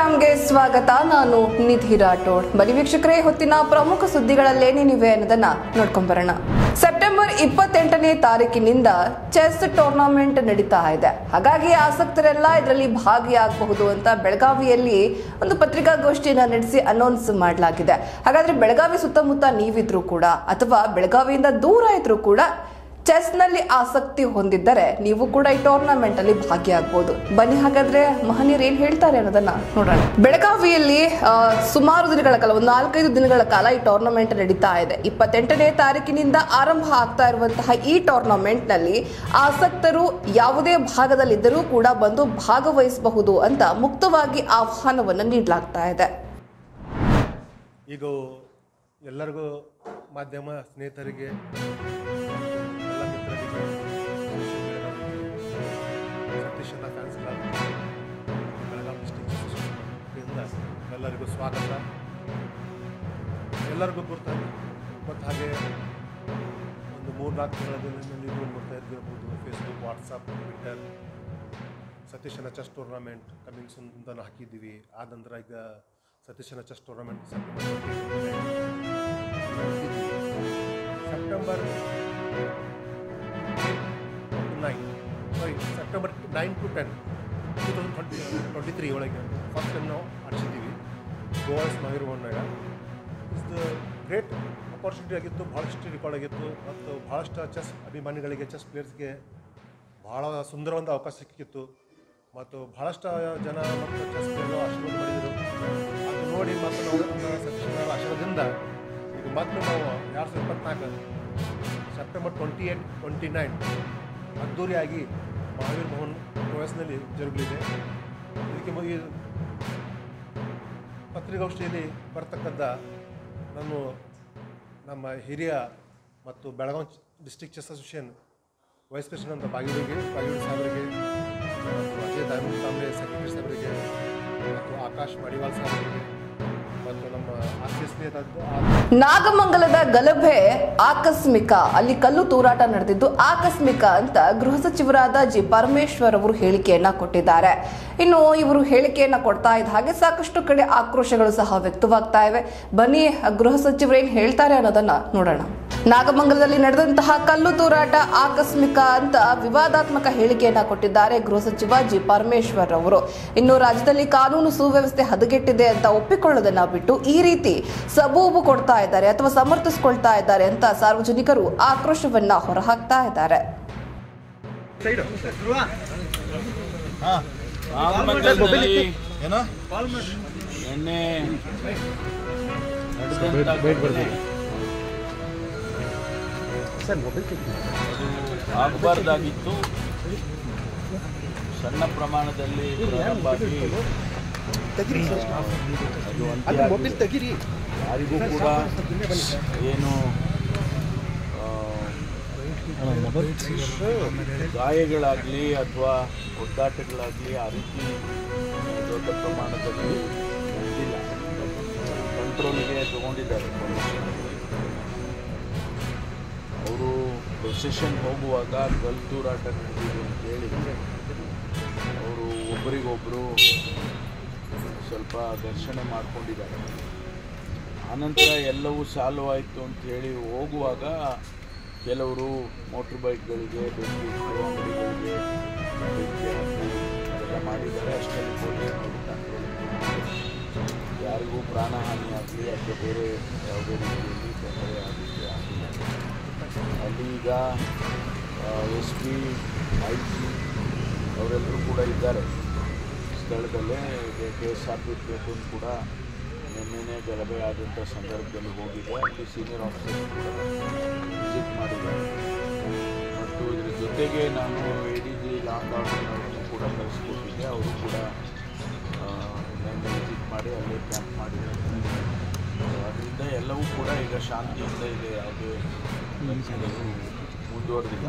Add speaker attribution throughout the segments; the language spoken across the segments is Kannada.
Speaker 1: ಪ್ರೋಗ್ರಾಂಗೆ ಸ್ವಾಗತ ನಾನು ನಿಧಿ ರಾಠೋಡ್ ಬಲಿ ವೀಕ್ಷಕರೇ ಹೊತ್ತಿನ ಪ್ರಮುಖ ಸುದ್ದಿಗಳಲ್ಲೇನೇನಿವೆ ಅನ್ನೋದನ್ನ ನೋಡ್ಕೊಂಡ್ ಬರೋಣ ಸೆಪ್ಟೆಂಬರ್ ಇಪ್ಪತ್ತೆಂಟನೇ ತಾರೀಕಿನಿಂದ ಚೆಸ್ ಟೂರ್ನಮೆಂಟ್ ನಡೀತಾ ಇದೆ ಹಾಗಾಗಿ ಆಸಕ್ತರೆಲ್ಲ ಇದರಲ್ಲಿ ಭಾಗಿಯಾಗಬಹುದು ಅಂತ ಬೆಳಗಾವಿಯಲ್ಲಿ ಒಂದು ಪತ್ರಿಕಾಗೋಷ್ಠಿಯನ್ನ ನಡೆಸಿ ಅನೌನ್ಸ್ ಮಾಡಲಾಗಿದೆ ಹಾಗಾದ್ರೆ ಬೆಳಗಾವಿ ಸುತ್ತಮುತ್ತ ನೀವಿದ್ರು ಕೂಡ ಅಥವಾ ಬೆಳಗಾವಿಯಿಂದ ದೂರ ಇದ್ರೂ ಕೂಡ ಚೆಸ್ನಲ್ಲಿ ಆಸಕ್ತಿ ಹೊಂದಿದ್ದರೆ ನೀವು ಕೂಡ ಈ ಟೂರ್ನಮೆಂಟ್ ಅಲ್ಲಿ ಭಾಗಿಯಾಗಬಹುದು ಬನ್ನಿ ಹಾಗಾದ್ರೆ ಮಹನೀಯರು ಏನ್ ಹೇಳ್ತಾರೆ ಅನ್ನೋದನ್ನ ನೋಡೋಣ ಬೆಳಗಾವಿಯಲ್ಲಿ ಆ, ಸುಮಾರು ದಿನಗಳ ಕಾಲ ಒಂದು ನಾಲ್ಕೈದು ದಿನಗಳ ಕಾಲ ಈ ಟೂರ್ನಮೆಂಟ್ ನಡೀತಾ ಇದೆ ಇಪ್ಪತ್ತೆಂಟನೇ ತಾರೀಕಿನಿಂದ ಆರಂಭ ಆಗ್ತಾ ಇರುವಂತಹ ಈ ಟೂರ್ನಮೆಂಟ್ ನಲ್ಲಿ ಆಸಕ್ತರು ಯಾವುದೇ ಭಾಗದಲ್ಲಿದ್ದರೂ ಕೂಡ ಬಂದು ಭಾಗವಹಿಸಬಹುದು ಅಂತ ಮುಕ್ತವಾಗಿ ಆಹ್ವಾನವನ್ನು ನೀಡಲಾಗ್ತಾ ಇದೆ
Speaker 2: ಈಗ ಎಲ್ಲರಿಗೂ ಮಾಧ್ಯಮ ಸ್ನೇಹಿತರಿಗೆ ಎಲ್ಲ ಮಿತ್ರರಿಗೆ social media ನವರಿಗೆ, ಸತೀಶ್ ಅಣ್ಣ ಫ್ಯಾನ್ಸ್ ಕ್ಲಬ್ ಬೆಳಗಾವಿ ಡಿಸ್ಟಿಕ್ ಇಂದ ಎಲ್ಲರಿಗೂ ಸ್ವಾಗತ ಎಲ್ಲರಿಗೂ ಗುರ್ತ ಮತ್ತು ಹಾಗೆ ಒಂದು ಮೂರು ನಾಲ್ಕು ತಿಂಗಳ ದಿನದಲ್ಲಿ ನೀವು ನೋಡ್ತಾ ಇದ್ದಿರ್ಬೋದು ಫೇಸ್ಬುಕ್ ವಾಟ್ಸಪ್ ಟ್ವಿಟ್ಟರ್ ಸತೀಶನ ಚೆಸ್ ಟೂರ್ನಮೆಂಟ್ ಕಮಿಂಗ್ ಸೂನ್ ಅಂತ ಹಾಕಿದ್ದೀವಿ ಆದ ನಂತರ ಈಗ ಸತೀಶನ chess tournament September nine sorry September nine to ten two thousand twenty twenty three ಒಳಗೆ ಫಸ್ಟ್ ಟೈಮ್ ನಾವು ಆಡಿಸಿದ್ದೀವಿ ಗೋವಾಸ್ ನಾವಿರುವಂದಾಗ ಇಸ್ ದ ಗ್ರೇಟ್ ಅಪಾರ್ಚುನಿಟಿ ಆಗಿತ್ತು ಭಾಳಷ್ಟು ರೆಕಾರ್ಡ್ ಆಗಿತ್ತು ಮತ್ತು ಭಾಳಷ್ಟು ಚೆಸ್ ಅಭಿಮಾನಿಗಳಿಗೆ ಚೆಸ್ ಪ್ಲೇಯರ್ಸ್ಗೆ ಭಾಳ ಸುಂದರವಾದ ಅವಕಾಶ ಸಿಕ್ಕಿತ್ತು ಮತ್ತು ಭಾಳಷ್ಟು ಜನ ಮತ್ತು ಚೆಸ್ ಪ್ಲೇಯರು ಆಶೀರ್ವಾದ ಮಾಡಿದರು ಅದು ನೋಡಿ ಮತ್ತು ನಾವು ನಮ್ಮ ಸತೀಶ್ವರ ಆಶೀರ್ವಾದದಿಂದ ಈಗ ಮತ್ತೆ ನಾವು ಎರಡು ಸಾವಿರದ ಇಪ್ಪತ್ನಾಲ್ಕು September twenty eight twenty nine ಅದ್ದೂರಿಯಾಗಿ ಮಹಾವೀರ್ ಭವನ್ ವಯಸ್ಸಿನಲ್ಲಿ ಜರುಗಲಿದೆ ಇದಕ್ಕೆ ಮು- ಈ ಪತ್ರಿಕಾಗೋಷ್ಠಿಯಲ್ಲಿ ಬರ್ತಕ್ಕಂಥ ನಾನು ನಮ್ಮ ಹಿರಿಯ ಮತ್ತು Belagavi district chess association vice president ಅಂತ ಬಾಗಿಲಿಗೆ ಬಾಗಿಲು ಸಾಹೇಬರಿಗೆ ಮತ್ತು ಅಜಯ್ ದಾಮಿ ತಾಂಬೆ ಸೆಕ್ರೆಟರಿ ಸಾಹೇಬರಿಗೆ ಮತ್ತು ಆಕಾಶ್ ಮಡಿವಾಲ್ ಸಾಹೇಬರಿಗೆ ಮತ್ತು ನಮ್ಮ ಆಸ್ತಿ ಸ್ನೇಹಿತ
Speaker 1: ನಾಗಮಂಗಲದ ಗಲಭೆ ಆಕಸ್ಮಿಕ ಅಲ್ಲಿ ಕಲ್ಲು ತೂರಾಟ ನಡೆದಿದ್ದು ಆಕಸ್ಮಿಕ ಅಂತ ಗೃಹ ಸಚಿವರಾದ ಜಿ ಪರಮೇಶ್ವರ್ ಅವರು ಹೇಳಿಕೆಯನ್ನ ಕೊಟ್ಟಿದ್ದಾರೆ ಇನ್ನು ಇವರು ಹೇಳಿಕೆಯನ್ನ ಕೊಡ್ತಾ ಇದ್ದ ಹಾಗೆ ಸಾಕಷ್ಟು ಕಡೆ ಆಕ್ರೋಶಗಳು ಸಹ ವ್ಯಕ್ತವಾಗ್ತಾ ಇವೆ ಬನ್ನಿ ಆ ಗೃಹ ಸಚಿವರು ಏನ್ ಹೇಳ್ತಾರೆ ಅನ್ನೋದನ್ನ ನೋಡೋಣ ನಾಗಮಂಗಲದಲ್ಲಿ ನಡೆದಂತಹ ಕಲ್ಲು ತೂರಾಟ ಆಕಸ್ಮಿಕ ಅಂತ ವಿವಾದಾತ್ಮಕ ಹೇಳಿಕೆಯನ್ನ ಕೊಟ್ಟಿದ್ದಾರೆ ಗೃಹ ಸಚಿವ ಜಿ ಪರಮೇಶ್ವರ್ ಅವರು ಇನ್ನು ರಾಜ್ಯದಲ್ಲಿ ಕಾನೂನು ಸುವ್ಯವಸ್ಥೆ ಹದಗೆಟ್ಟಿದೆ ಅಂತ ಒಪ್ಪಿಕೊಳ್ಳೋದನ್ನ ಬಿಟ್ಟು ಈ ರೀತಿ ಸಬೂಬು ಕೊಡ್ತಾ ಇದ್ದಾರೆ ಅಥವಾ ಸಮರ್ಥಿಸಿಕೊಳ್ತಾ ಇದ್ದಾರೆ ಅಂತ ಸಾರ್ವಜನಿಕರು ಆಕ್ರೋಶವನ್ನ ಹೊರಹಾಕ್ತಾ ಇದ್ದಾರೆ
Speaker 3: ನಾಗಮಂಗಲದಲ್ಲಿ ನಿನ್ನೆ ನಡೆದಂತ ಘಟನೆ ಅದು ಆಗಬಾರ್ದಾಗಿತ್ತು ಸಣ್ಣ ಪ್ರಮಾಣದಲ್ಲಿ ಪ್ರಾರಂಭ ಆಗಿ ಅದು ಅಂತ್ಯ ಆಗಿದೆ. ಯಾರಿಗೂ ಕೂಡ ಏನು ಆ, ಗಾಯಗಳಾಗಲಿ ಅಥವಾ ಒದ್ದಾಟಗಳಾಗಲಿ ಆ ರೀತಿ ದೊಡ್ಡ ಪ್ರಮಾಣದಲ್ಲಿ ನಡೆದಿಲ್ಲ ಕಂಟ್ರೋಲ್ಗೆ ತಗೊಂಡಿದ್ದಾರೆ ಪೊಲೀಸರು ಅವರು ಪ್ರೊಸೆಷನ್ ಹೋಗುವಾಗ ಗಲ್ ತೂರಾಟ ನಡೆದಿದೆ ಅಂತೇಳಿ ಅವರು ಒಬ್ಬರಿಗೊಬ್ಬರು ಸ್ವಲ್ಪ ಘರ್ಷಣೆ ಮಾಡ್ಕೊಂಡಿದ್ದಾರೆ ಆನಂತರ ಎಲ್ಲವೂ ಸಾಲ್ವ್ ಆಯಿತು ಅಂತೇಳಿ ಹೋಗುವಾಗ ಕೆಲವರು ಮೋಟ್ರ್ ಬೈಕ್ಗಳಿಗೆ ಬೆಂಕಿ ಇಟ್ಟು ಅಂಗಡಿಗಳಿಗೆ ಬೆಂಕಿ ಹಾಕಿ ಅದೆಲ್ಲ ಮಾಡಿದ್ದಾರೆ ಅಷ್ಟರಲ್ಲಿ ಪೊಲೀಸರು ಕಂಟ್ರೋಲ್ ಯಾರಿಗೂ ಪ್ರಾಣಹಾನಿ ಆಗಲಿ ಅಥವಾ ಬೇರೆ ಯಾವುದೇ ರೀತಿಯಲ್ಲಿ ತೊಂದರೆ ಆಗಲಿಕ್ಕೆ ಆಗಿಲ್ಲ ಅಲ್ಲಿ ಈಗ ಎಸ್ ಪಿ ಐ ಜಿ ಅವರೆಲ್ಲರೂ ಕೂಡ ಇದ್ದಾರೆ ಸ್ಥಳದಲ್ಲೇ ಕೇಸ್ ಹಾಕಬೇಕು ಅಂತ ಕೂಡ ನಿನ್ನೆನೇ ಗಲಭೆ ಆದಂಥ ಸಂದರ್ಭದಲ್ಲಿ ಹೋಗಿದೆ ಅಲ್ಲಿ ಸೀನಿಯರ್ ಆಫೀಸರ್ ಕೂಡ ವಿಸಿಟ್ ಮಾಡಿದ್ದಾರೆ ಮತ್ತು ಇದ್ರ ಜೊತೆಗೆ ನಾನು ಎ ಡಿ ಜಿ ಲಾಂಗ್ ಆರ್ಡರ್ನವರನ್ನು ಕೂಡ ಕಳಿಸ್ಕೊಟ್ಟಿದ್ದೆ ಅವರು ಕೂಡ ಆ, ನಿನ್ನೆ ವಿಸಿಟ್ ಮಾಡಿ ಅಲ್ಲೇ ಕ್ಯಾಂಪ್ ಮಾಡಿದ್ದಾರೆ ಅದರಿಂದ ಎಲ್ಲವೂ ಕೂಡ ಈಗ ಶಾಂತಿಯಿಂದ ಇದೆ ಯಾವುದೇ ಘಟನೆಗಳು ಮುಂದುವರೆದಿಲ್ಲ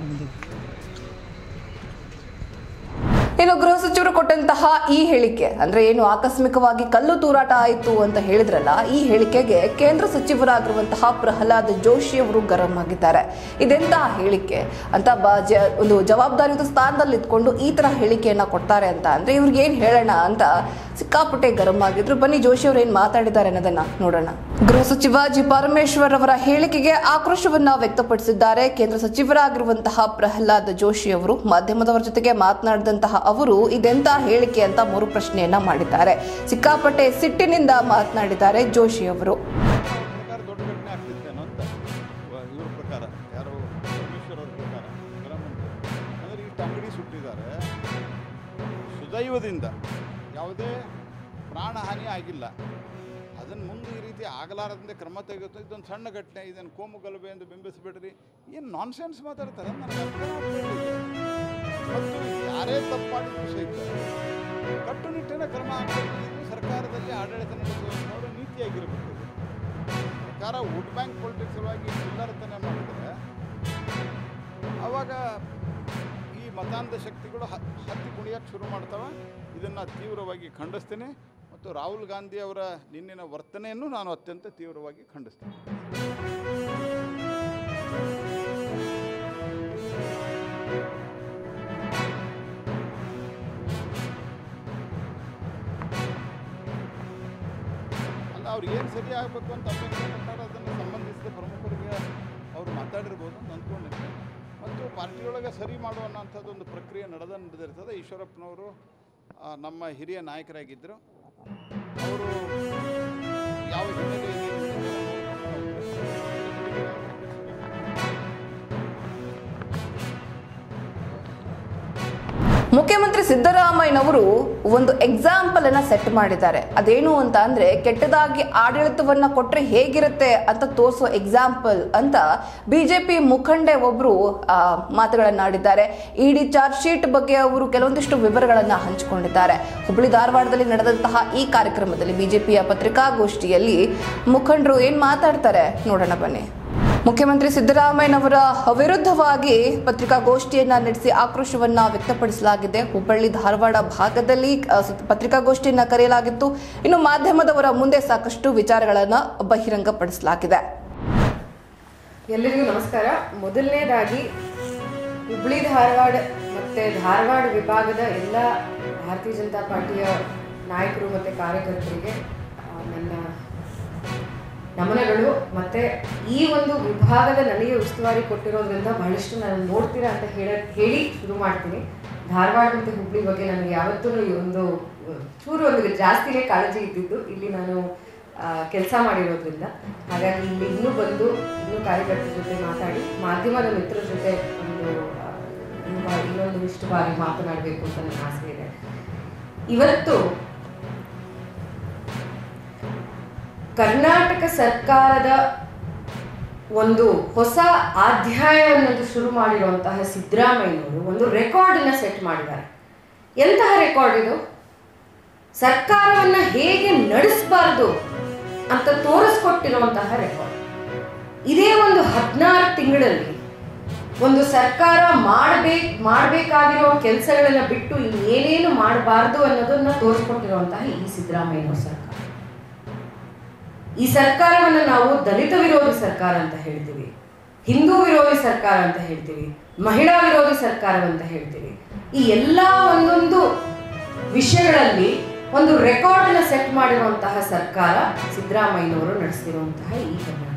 Speaker 1: ಇನ್ನು ಗೃಹ ಸಚಿವರು ಕೊಟ್ಟಂತಹ ಈ ಹೇಳಿಕೆ ಅಂದ್ರೆ ಏನು ಆಕಸ್ಮಿಕವಾಗಿ ಕಲ್ಲು ತೂರಾಟ ಆಯಿತು ಅಂತ ಹೇಳಿದ್ರಲ್ಲ ಈ ಹೇಳಿಕೆಗೆ ಕೇಂದ್ರ ಸಚಿವರಾಗಿರುವಂತಹ ಪ್ರಹ್ಲಾದ್ ಜೋಶಿ ಅವರು ಗರಂ ಆಗಿದ್ದಾರೆ ಇದೆಂತಹ ಹೇಳಿಕೆ ಅಂತ ಬ ಜ- ಒಂದು ಜವಾಬ್ದಾರಿಯುತ ಸ್ಥಾನದಲ್ಲಿ ಇದ್ಕೊಂಡು ಈ ತರ ಹೇಳಿಕೆಯನ್ನ ಕೊಡ್ತಾರೆ ಅಂತ ಅಂದ್ರೆ ಇವ್ರಿಗೆ ಏನ್ ಹೇಳೋಣ ಅಂತ ಸಿಕ್ಕಾಪಟ್ಟೆ ಗರಂ ಆಗಿದ್ರು ಬನ್ನಿ ಜೋಶಿ ಅವರು ಏನ್ ಮಾತಾಡಿದ್ದಾರೆ ಅನ್ನೋದನ್ನ ನೋಡೋಣ ಗೃಹ ಸಚಿವ ಜಿ ಪರಮೇಶ್ವರ್ ಅವರ ಹೇಳಿಕೆಗೆ ಆಕ್ರೋಶವನ್ನ ವ್ಯಕ್ತಪಡಿಸಿದ್ದಾರೆ ಕೇಂದ್ರ ಸಚಿವರಾಗಿರುವಂತಹ ಪ್ರಹ್ಲಾದ್ ಜೋಶಿ ಅವರು ಮಾಧ್ಯಮದವರ ಜೊತೆಗೆ ಮಾತನಾಡಿದಂತಹ ಅವರು ಇದೆಂತ ಹೇಳಿಕೆ ಅಂತ ಮರು ಪ್ರಶ್ನೆಯನ್ನ ಮಾಡಿದ್ದಾರೆ ಸಿಕ್ಕಾಪಟ್ಟೆ ಸಿಟ್ಟಿನಿಂದ ಮಾತನಾಡಿದ್ದಾರೆ ಜೋಶಿ ಅವರು
Speaker 4: ಪ್ರಕಾರ ದೊಡ್ಡ ಘಟನೆ ಆಗ್ತಿತ್ತೇನೋ ಅಂತ ಇವ- ಇವ್ರ ಪ್ರಕಾರ ಯಾರು ಪರಮೇಶ್ವರ್ ಅವ್ರ ಪ್ರಕಾರ ಗೃಹಮಂತ್ರಿ ಅಂದರೆ ಇಷ್ಟು ಅಂಗಡಿ ಸುಟ್ಟಿದ್ದಾರೆ ಸುದೈವದಿಂದ ಯಾವುದೇ ಪ್ರಾಣಹಾನಿ ಆಗಿಲ್ಲ ಅದನ್ನು ಮುಂದೆ ಈ ರೀತಿ ಆಗಲಾರದಂತೆ ಕ್ರಮ ತೆಗೆದು ಇದೊಂದು ಸಣ್ಣ ಘಟನೆ ಇದನ್ನು ಕೋಮು ಗಲಭೆ ಎಂದು ಬಿಂಬಿಸಬೇಡ್ರಿ ಏನು ನಾನ್ಸೆನ್ಸ್ ಮಾತಾಡ್ತಾರೆ ನನಗೆ ಅರ್ಥ ಆಗ್ತಾ ಇಲ್ಲ. ಮತ್ತು ಯಾರೇ ತಪ್ಪು ಮಾಡಿದ್ರು ಸಹಿತ ಕಟ್ಟುನಿಟ್ಟಿನ ಕ್ರಮ ಆಗಬೇಕು ಇದು ಸರ್ಕಾರದಲ್ಲಿ ಆಡಳಿತ ನಡೆಸುವಂಥವರು ನೀತಿಯಾಗಿರಬೇಕು ಇದು. ಸರ್ಕಾರ ವೋಟ್ ಬ್ಯಾಂಕ್ ಪೊಲಿಟಿಕ್ಸ್ ಸಲುವಾಗಿ ಚಿಲ್ಲರತನ ಮಾಡಿದರೆ ಆವಾಗ ಈ ಮತಾಂಧ ಶಕ್ತಿಗಳು ಹ- ಹತ್ತಿ ಕುಣಿಯಕ್ಕೆ ಶುರು ಮಾಡ್ತವೆ ಇದನ್ನು ತೀವ್ರವಾಗಿ ಖಂಡಿಸ್ತೇನೆ ಮತ್ತು ರಾಹುಲ್ ಗಾಂಧಿ ಅವರ ನಿನ್ನಿನ ವರ್ತನೆಯನ್ನು ನಾನು ಅತ್ಯಂತ ತೀವ್ರವಾಗಿ ಖಂಡಿಸ್ತೇನೆ ಅಲ್ಲ ಅವ್ರು ಏನು ಸರಿ ಆಗಬೇಕು ಅಂತ ಅಪೇಕ್ಷೆ ಪಟ್ಟಾರ ಅದನ್ನು ಸಂಬಂಧಿಸಿದ ಪ್ರಮುಖರಿಗೆ ಅವರು ಮಾತಾಡಿರ್ಬೋದು ಅಂತ ಅಂದ್ಕೊಂಡಿದ್ದೆ ಮತ್ತು ಪಾರ್ಟಿಯೊಳಗೆ ಸರಿ ಮಾಡುವಂಥದ್ದು ಒಂದು ಪ್ರಕ್ರಿಯೆ ನಡೆದ ನಡೆದಿರ್ತದೆ ಈಶ್ವರಪ್ಪನವರು ಆ, ನಮ್ಮ ಹಿರಿಯ ನಾಯಕರಾಗಿದ್ದರು ಅವರು ಯಾವ ಹಿನ್ನೆಲೆಯಲ್ಲಿ
Speaker 1: ಮುಖ್ಯಮಂತ್ರಿ ಸಿದ್ದರಾಮಯ್ಯನವರು ಒಂದು ಎಕ್ಸಾಂಪಲ್ ಅನ್ನ ಸೆಟ್ ಮಾಡಿದ್ದಾರೆ ಅದೇನು ಅಂತ ಅಂದ್ರೆ ಕೆಟ್ಟದಾಗಿ ಆಡಳಿತವನ್ನ ಕೊಟ್ರೆ ಹೇಗಿರುತ್ತೆ ಅಂತ ತೋರಿಸೋ ಎಕ್ಸಾಂಪಲ್ ಅಂತ ಬಿಜೆಪಿ ಮುಖಂಡೆ ಒಬ್ರು ಆ, ಮಾತುಗಳನ್ನಾಡಿದ್ದಾರೆ ಇಡಿ ಚಾರ್ಜ್ ಶೀಟ್ ಬಗ್ಗೆ ಅವರು ಕೆಲವೊಂದಿಷ್ಟು ವಿವರಗಳನ್ನ ಹಂಚಿಕೊಂಡಿದ್ದಾರೆ ಹುಬ್ಬಳ್ಳಿ ಧಾರವಾಡದಲ್ಲಿ ನಡೆದಂತಹ ಈ ಕಾರ್ಯಕ್ರಮದಲ್ಲಿ ಬಿಜೆಪಿಯ ಪತ್ರಿಕಾಗೋಷ್ಠಿಯಲ್ಲಿ ಮುಖಂಡರು ಏನ್ ಮಾತಾಡ್ತಾರೆ ನೋಡೋಣ ಬನ್ನಿ ಮುಖ್ಯಮಂತ್ರಿ ಸಿದ್ದರಾಮಯ್ಯನವರ ವಿರುದ್ಧವಾಗಿ ಪತ್ರಿಕಾಗೋಷ್ಠಿಯನ್ನ ನಡೆಸಿ ಆಕ್ರೋಶವನ್ನ ವ್ಯಕ್ತಪಡಿಸಲಾಗಿದೆ ಹುಬ್ಬಳ್ಳಿ ಧಾರವಾಡ ಭಾಗದಲ್ಲಿ ಆ, ಸ- ಪತ್ರಿಕಾಗೋಷ್ಠಿಯನ್ನ ಕರೆಯಲಾಗಿತ್ತು ಇನ್ನು ಮಾಧ್ಯಮದವರ ಮುಂದೆ ಸಾಕಷ್ಟು ವಿಚಾರಗಳನ್ನ ಬಹಿರಂಗಪಡಿಸಲಾಗಿದೆ
Speaker 5: ಎಲ್ಲರಿಗೂ ನಮಸ್ಕಾರ ಮೊದಲನೇದಾಗಿ ಹುಬ್ಳಿ ಧಾರವಾಡ ಮತ್ತು ಧಾರವಾಡ ವಿಭಾಗದ ಎಲ್ಲ ಭಾರತೀಯ ಜನತಾ ಪಾರ್ಟಿಯ ನಾಯಕರು ಮತ್ತು ಕಾರ್ಯಕರ್ತರಿಗೆ ಆ, ನನ್ನ ನಮನಗಳು ಮತ್ತು ಈ ಒಂದು ವಿಭಾಗದ ನನಗೆ ಉಸ್ತುವಾರಿ ಕೊಟ್ಟಿರೋದ್ರಿಂದ ಬಹಳಷ್ಟು ನಾನು ನೋಡ್ತೀರಾ ಅಂತ ಹೇಳ ಹೇಳಿ ಶುರು ಮಾಡ್ತೀನಿ ಧಾರವಾಡ ಮತ್ತು ಹುಬ್ಳಿ ಬಗ್ಗೆ ನನಗೆ ಯಾವತ್ತೂ ಈ ಒಂದು ಚೂರು ಒಂದು ಜಾಸ್ತಿನೇ ಕಾಳಜಿ ಇದ್ದಿದ್ದು ಇಲ್ಲಿ ನಾನು ಕೆಲಸ ಮಾಡಿರೋದ್ರಿಂದ ಹಾಗಾಗಿ ಇಲ್ಲಿ ಇನ್ನೂ ಬಂದು ಇನ್ನೂ ಕಾರ್ಯಕರ್ತರ ಜೊತೆ ಮಾತಾಡಿ ಮಾಧ್ಯಮದ ಮಿತ್ರರ ಜೊತೆ ಒಂದು ಆ, ಇನ್ನೂ ಬಾ- ಇನ್ನೊಂದು ಇಷ್ಟು ಬಾರಿ ಮಾತನಾಡಬೇಕು ಅಂತ ನನ್ನ ಆಸೆ ಇದೆ ಇವತ್ತು ಕರ್ನಾಟಕ ಸರ್ಕಾರದ ಒಂದು ಹೊಸ ಅಧ್ಯಾಯವನ್ನೊಂದು ಶುರು ಮಾಡಿರುವಂತಹ ಸಿದ್ದರಾಮಯ್ಯನವರು ಒಂದು ರೆಕಾರ್ಡನ್ನ ಸೆಟ್ ಮಾಡಿದ್ದಾರೆ ಎಂತಹ ರೆಕಾರ್ಡ್ ಇದು ಸರ್ಕಾರವನ್ನ ಹೇಗೆ ನಡೆಸಬಾರ್ದು ಅಂತ ತೋರಿಸ್ಕೊಟ್ಟಿರುವಂತಹ ರೆಕಾರ್ಡ್ ಇದೇ ಒಂದು ಹದಿನಾರು ತಿಂಗಳಲ್ಲಿ ಒಂದು ಸರ್ಕಾರ ಮಾಡಬೇಕು ಮಾಡಬೇಕಾಗಿರೋ ಕೆಲಸಗಳನ್ನ ಬಿಟ್ಟು ಇನ್ನೇನೇನು ಮಾಡಬಾರ್ದು ಅನ್ನೋದನ್ನ ತೋರಿಸ್ಕೊಟ್ಟಿರುವಂತಹ ಈ ಸಿದ್ದರಾಮಯ್ಯನವ್ರ ಸರ್ಕಾರ ಈ ಸರ್ಕಾರವನ್ನು ನಾವು ದಲಿತ ವಿರೋಧಿ ಸರ್ಕಾರ ಅಂತ ಹೇಳ್ತೀವಿ ಹಿಂದೂ ವಿರೋಧಿ ಸರ್ಕಾರ ಅಂತ ಹೇಳ್ತೀವಿ ಮಹಿಳಾ ವಿರೋಧಿ ಸರ್ಕಾರ ಅಂತ ಹೇಳ್ತೀವಿ ಈ ಎಲ್ಲ ಒಂದೊಂದು ವಿಷಯಗಳಲ್ಲಿ ಒಂದು ರೆಕಾರ್ಡ್ನ ಸೆಟ್ ಮಾಡಿರುವಂತಹ ಸರ್ಕಾರ ಸಿದ್ದರಾಮಯ್ಯನವರು ನಡೆಸಿರುವಂತಹ ಈ ಕರ್ನಾಟಕ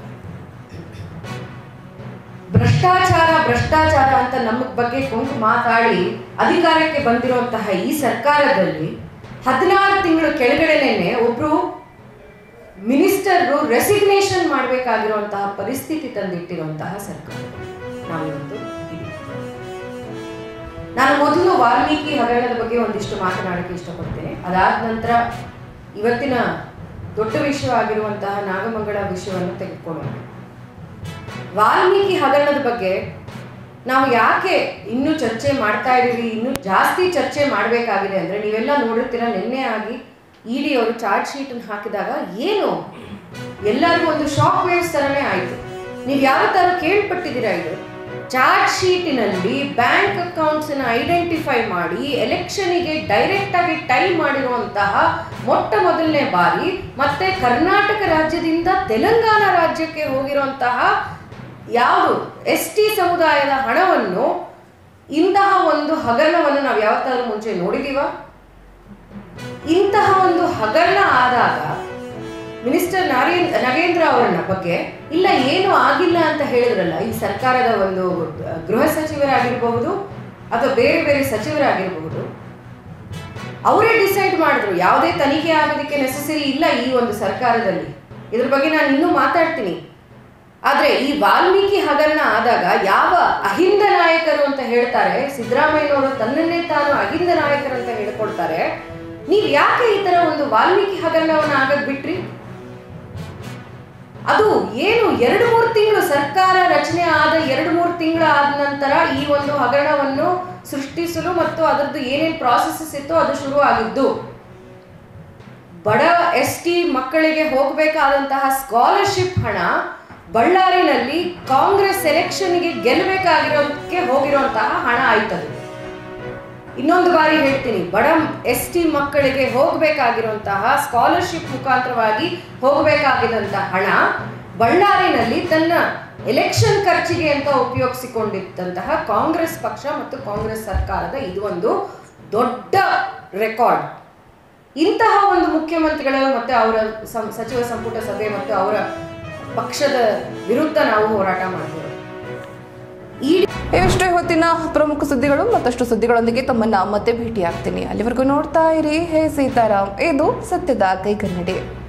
Speaker 5: ಭ್ರಷ್ಟಾಚಾರ ಭ್ರಷ್ಟಾಚಾರ ಅಂತ ನಮ್ಮ ಬಗ್ಗೆ ಕೊಂಕು ಮಾತಾಡಿ ಅಧಿಕಾರಕ್ಕೆ ಬಂದಿರುವಂತಹ ಈ ಸರ್ಕಾರದಲ್ಲಿ ಹದಿನಾರು ತಿಂಗಳು ಕೆಳಗಡೆನೆ ಒಬ್ರು ಮಿನಿಸ್ಟರ್ರು ರೆಸಿಗ್ನೇಷನ್ ಮಾಡಬೇಕಾಗಿರುವಂತಹ ಪರಿಸ್ಥಿತಿ ತಂದಿಟ್ಟಿರುವಂತಹ ಸರ್ಕಾರ ನಾವಿವತ್ತು ಇದ್ದೀವಿ ನಾನು ಮೊದಲು ವಾಲ್ಮೀಕಿ ಹಗರಣದ ಬಗ್ಗೆ ಒಂದಿಷ್ಟು ಮಾತನಾಡಕ್ಕೆ ಇಷ್ಟಪಡ್ತೇನೆ ಅದಾದ ನಂತರ ಇವತ್ತಿನ ದೊಡ್ಡ ವಿಷಯವಾಗಿರುವಂತಹ ನಾಗಮಂಗಲ ವಿಷಯವನ್ನು ತೆಗೆದುಕೊಳ್ಳೋಣ ವಾಲ್ಮೀಕಿ ಹಗರಣದ ಬಗ್ಗೆ ನಾವು ಯಾಕೆ ಇನ್ನೂ ಚರ್ಚೆ ಮಾಡ್ತಾ ಇದ್ದೀವಿ ಇನ್ನೂ ಜಾಸ್ತಿ ಚರ್ಚೆ ಮಾಡಬೇಕಾಗಿದೆ ಅಂದರೆ ನೀವೆಲ್ಲ ನೋಡಿರ್ತೀರ ನಿನ್ನೆ ಆಗಿ ಇಡಿ ಅವರು ಚಾರ್ಜ್ ಶೀಟನ್ನು ಹಾಕಿದಾಗ ಏನು ಎಲ್ಲರಿಗೂ ಒಂದು ಶಾಕ್ ವೇವ್ಸ್ ಥರನೇ ಆಯಿತು ನೀವು ಯಾವ ಥರ ಕೇಳ್ಪಟ್ಟಿದ್ದೀರಾ ಇದು ಚಾರ್ಜ್ ಶೀಟಿನಲ್ಲಿ ಬ್ಯಾಂಕ್ ಅಕೌಂಟ್ಸನ್ನ ಐಡೆಂಟಿಫೈ ಮಾಡಿ ಎಲೆಕ್ಷನಿಗೆ ಡೈರೆಕ್ಟ್ ಆಗಿ ಟೈ ಮಾಡಿರುವಂತಹ ಮೊಟ್ಟ ಮೊದಲನೇ ಬಾರಿ ಮತ್ತೆ ಕರ್ನಾಟಕ ರಾಜ್ಯದಿಂದ ತೆಲಂಗಾಣ ರಾಜ್ಯಕ್ಕೆ ಹೋಗಿರುವಂತಹ ಯಾವುದು ಎಸ್ ಟಿ ಸಮುದಾಯದ ಹಣವನ್ನು ಇಂತಹ ಒಂದು ಹಗರಣವನ್ನು ನಾವು ಯಾವತ್ತಾದ್ರೂ ಮುಂಚೆ ನೋಡಿದೀವ ಇಂತಹ ಒಂದು ಹಗರಣ ಆದಾಗ ಮಿನಿಸ್ಟರ್ ನರೇಂದ್ರ ನರೇಂದ್ರ ಅವರನ್ನ ಬಗ್ಗೆ ಇಲ್ಲ ಏನು ಆಗಿಲ್ಲ ಅಂತ ಹೇಳಿದ್ರಲ್ಲ ಈ ಸರ್ಕಾರದ ಒಂದು ಅಹ್, ಗೃಹ ಸಚಿವರಾಗಿರಬಹುದು ಅಥವಾ ಬೇರೆ ಬೇರೆ ಸಚಿವರಾಗಿರಬಹುದು ಅವರೇ ಡಿಸೈಡ್ ಮಾಡಿದ್ರು ಯಾವುದೇ ತನಿಖೆ ಆಗೋದಕ್ಕೆ ನೆಸಸರಿ ಇಲ್ಲ ಈ ಒಂದು ಸರ್ಕಾರದಲ್ಲಿ ಇದ್ರ ಬಗ್ಗೆ ನಾನು ಇನ್ನೂ ಮಾತಾಡ್ತೀನಿ ಆದ್ರೆ ಈ ವಾಲ್ಮೀಕಿ ಹಗರಣ ಆದಾಗ ಯಾವ ಅಹಿಂದ ನಾಯಕರು ಅಂತ ಹೇಳ್ತಾರೆ ಸಿದ್ದರಾಮಯ್ಯನವರು ತನ್ನನ್ನೇ ತಾನು ಅಹಿಂದ ನಾಯಕರು ಅಂತ ಹೇಳ್ಕೊಳ್ತಾರೆ ನೀವು ಯಾಕೆ ಈ ತರ ಒಂದು ವಾಲ್ಮೀಕಿ ಹಗರಣವನ್ನ ಆಗಕ್ ಬಿಟ್ರಿ ಅದು ಏನು ಎರಡು ಮೂರು ತಿಂಗಳು ಸರ್ಕಾರ ರಚನೆ ಆದ ಎರಡು ಮೂರು ತಿಂಗಳು ಆದ ನಂತರ ಈ ಒಂದು ಹಗರಣವನ್ನು ಸೃಷ್ಟಿಸಲು ಮತ್ತು ಅದರದ್ದು ಏನೇನು ಪ್ರಾಸೆಸಸ್ ಇತ್ತು ಅದು ಶುರು ಆಗಿದ್ದು ಬಡ ಎಸ್ ಟಿ ಮಕ್ಕಳಿಗೆ ಹೋಗಬೇಕಾದಂತಹ ಸ್ಕಾಲರ್ಶಿಪ್ ಹಣ ಬಳ್ಳಾರಿನಲ್ಲಿ ಕಾಂಗ್ರೆಸ್ ಎಲೆಕ್ಷನ್ಗೆ ಗೆಲ್ಲಬೇಕಾಗಿರೋದಕ್ಕೆ ಹೋಗಿರುವಂತಹ ಹಣ ಆಯ್ತದು ಇನ್ನೊಂದು ಬಾರಿ ಹೇಳ್ತೀನಿ ಬಡ ಎಸ್ ಟಿ ಮಕ್ಕಳಿಗೆ ಹೋಗಬೇಕಾಗಿರುವಂತಹ ಸ್ಕಾಲರ್ಶಿಪ್ ಮುಖಾಂತರವಾಗಿ ಹೋಗಬೇಕಾಗಿದ್ದಂತಹ ಹಣ ಬಳ್ಳಾರಿನಲ್ಲಿ ತನ್ನ ಎಲೆಕ್ಷನ್ ಖರ್ಚಿಗೆ ಅಂತ ಉಪಯೋಗಿಸಿಕೊಂಡಿದ್ದಂತಹ ಕಾಂಗ್ರೆಸ್ ಪಕ್ಷ ಮತ್ತು ಕಾಂಗ್ರೆಸ್ ಸರ್ಕಾರದ ಇದು ಒಂದು ದೊಡ್ಡ ರೆಕಾರ್ಡ್ ಇಂತಹ ಒಂದು ಮುಖ್ಯಮಂತ್ರಿಗಳು ಮತ್ತೆ ಅವರ ಸಂ- ಸಚಿವ ಸಂಪುಟ ಸಭೆ ಮತ್ತು ಅವರ ಪಕ್ಷದ ವಿರುದ್ಧ ನಾವು ಹೋರಾಟ ಮಾಡ್ತೀವಿ ಈ
Speaker 1: ಇವಿಷ್ಟೇ ಹೊತ್ತಿನ ಪ್ರಮುಖ ಸುದ್ದಿಗಳು ಮತ್ತಷ್ಟು ಸುದ್ದಿಗಳೊಂದಿಗೆ ತಮ್ಮನ್ನ ಮತ್ತೆ ಭೇಟಿಯಾಗ್ತೀನಿ ಅಲ್ಲಿವರೆಗೂ ನೋಡ್ತಾ ಇರಿ ಹೇ ಸೀತಾರಾಮ್ ಇದು ಸತ್ಯದ ಕೈಗನ್ನಡಿ